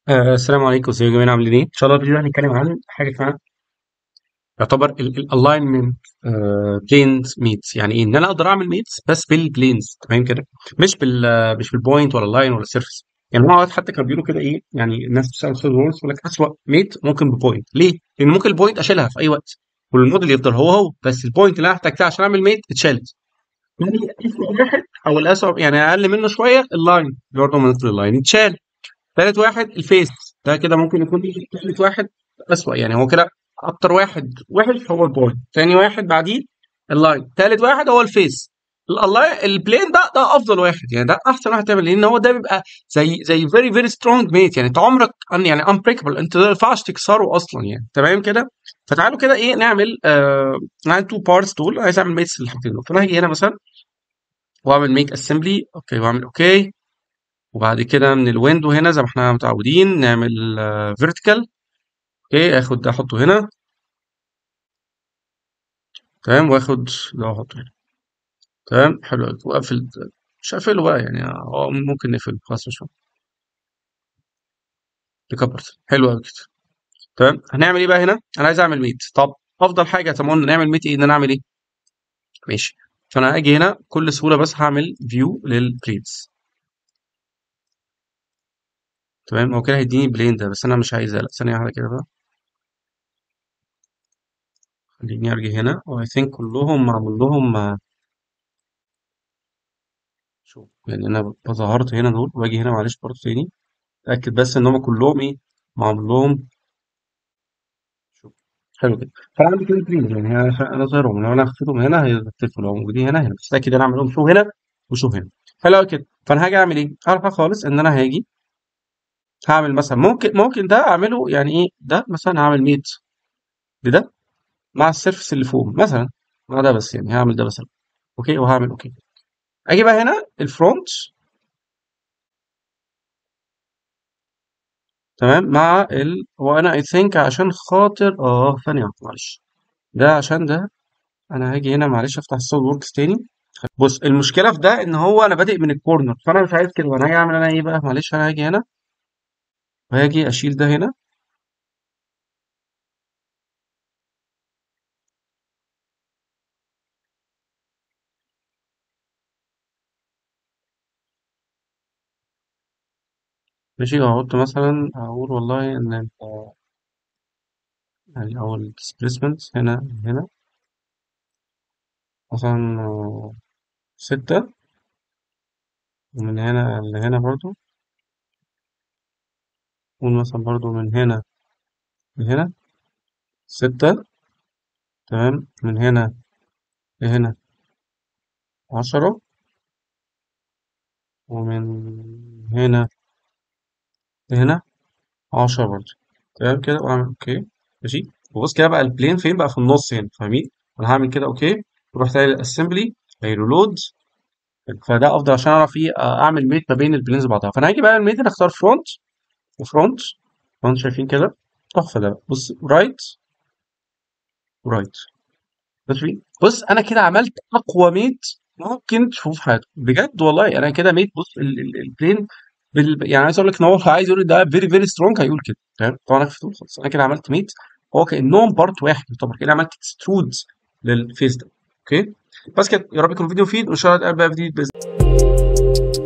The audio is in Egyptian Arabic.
آه السلام عليكم ازيكم يا جماعه عاملين ايه؟ ان شاء الله الفيديو ده هنتكلم عن حاجه اسمها يعتبر الالاينمنت بلينز ميتس يعني ايه؟ ان انا اقدر اعمل ميتس بس بالبلينز تمام كده؟ مش بال مش بالبوينت ولا اللاين ولا السيرفيس يعني هم اوقات حتى كانوا بيقولوا كده ايه؟ يعني الناس بتشتغل سوليد ووركس يقول لك اسوء ميت ممكن ببوينت ليه؟ لان ممكن البوينت اشيلها في اي وقت والموديل يفضل هو هو بس البوينت اللي انا احتاجتها عشان اعمل ميت اتشالت يعني اسوء واحد او الاسوء يعني اقل منه شويه اللاين برضه من اللاين اتشال تالت واحد الفيس ده كده ممكن يكون تالت واحد أسوأ يعني هو كده أكتر واحد وحش هو البوينت تاني واحد بعديه اللاين تالت واحد هو الفيس اللاين البلين ده ده افضل واحد يعني ده احسن واحد تعمل لان هو ده بيبقى زي زي فيري فيري سترونج ميت يعني انت عمرك يعني انبريكبل انت ما ينفعش تكسره اصلا يعني تمام كده فتعالوا كده ايه نعمل آه نعمل تو بارتس دول عايز اعمل ميتس للحاجتين دول فانا هاجي هنا مثلا واعمل ميك اسمبلي اوكي واعمل اوكي وبعد كده من الويندو هنا زي ما احنا متعودين نعمل فيرتيكال اوكي اخد ده احطه هنا تمام واخد ده احطه هنا تمام حلو قوي واقفل مش هقفله بقى يعني اه ممكن نقفله خلاص مش مهم كبرت حلو قوي كده تمام هنعمل ايه بقى هنا انا عايز اعمل ميت طب افضل حاجه طب قلنا نعمل ميت ايه ان انا اعمل ايه ماشي فانا هاجي هنا بكل سهوله بس هعمل فيو للبلينز تمام هو كده هيديني بلين ده بس انا مش عايزها لا ثانيه واحده كده بقى خليني ارجع هنا واي ثينك كلهم معمول لهم شوف يعني انا ظهرت هنا دول واجي هنا معلش برضه تاني اتاكد بس ان هم كلهم ايه معمول لهم شوف حلو كده فانا عندي كده بلين يعني انا انا ظاهرهم لو انا خفيتهم هنا هيختفوا لو موجودين هنا هنا بس اتاكد انا اعمل لهم شو هنا وشو هنا حلو قوي كده فانا هاجي اعمل ايه؟ اعرف حاجه خالص ان انا هاجي هعمل مثلا ممكن ممكن ده اعمله يعني ايه ده مثلا هعمل ميت لده مع السيرفس اللي فوق مثلا مع ده بس يعني هعمل ده مثلا اوكي وهعمل اوكي اجي بقى هنا الفرونت تمام مع ال وانا اي ثينك عشان خاطر اه ثانيه واحدة، معلش ده عشان ده انا هاجي هنا معلش افتح السولid وركس تاني بص المشكله في ده ان هو انا بادئ من الكورنر فانا مش عايز كده انا هاجي اعمل انا ايه بقى معلش انا هاجي هنا وهاجي اشيل ده هنا ماشي واحط مثلا اقول والله ان ال- يعني او الديسبيسمنت هنا هنا مثلا آه، ستة ومن هنا لهنا برضو قول مثلا برضو من هنا لهنا ستة تمام من هنا لهنا عشرة ومن هنا لهنا عشرة برضو تمام كده واعمل اوكي ماشي وبص كده بقى البلين فين بقى في النص هنا فاهمين انا هعمل كده اوكي واروح تاني للاسمبلي هيرولود فده افضل عشان اعرف ايه آه، اعمل ميت ما بين البلينز بعضها فانا هاجي بقى الميت انا اختار فرونت وفرونت فرونت شايفين كده تحفه ده بقى. بص رايت ورايت ماشي بص انا كده عملت اقوى ميت ممكن تشوفه في حياتك بجد والله انا كده ميت بص ال- ال- البلين بال... يعني عايز اقول لك ان هو عايز يقول ده فيري فيري سترونج هيقول كده تمام طبعا انا خفيت خالص انا كده عملت ميت هو كانهم بارت واحد يعتبر كده عملت اكسترود للفيس ده اوكي بس كده يا رب يكون الفيديو مفيد وان شاء الله نتقابل بقى في فيديو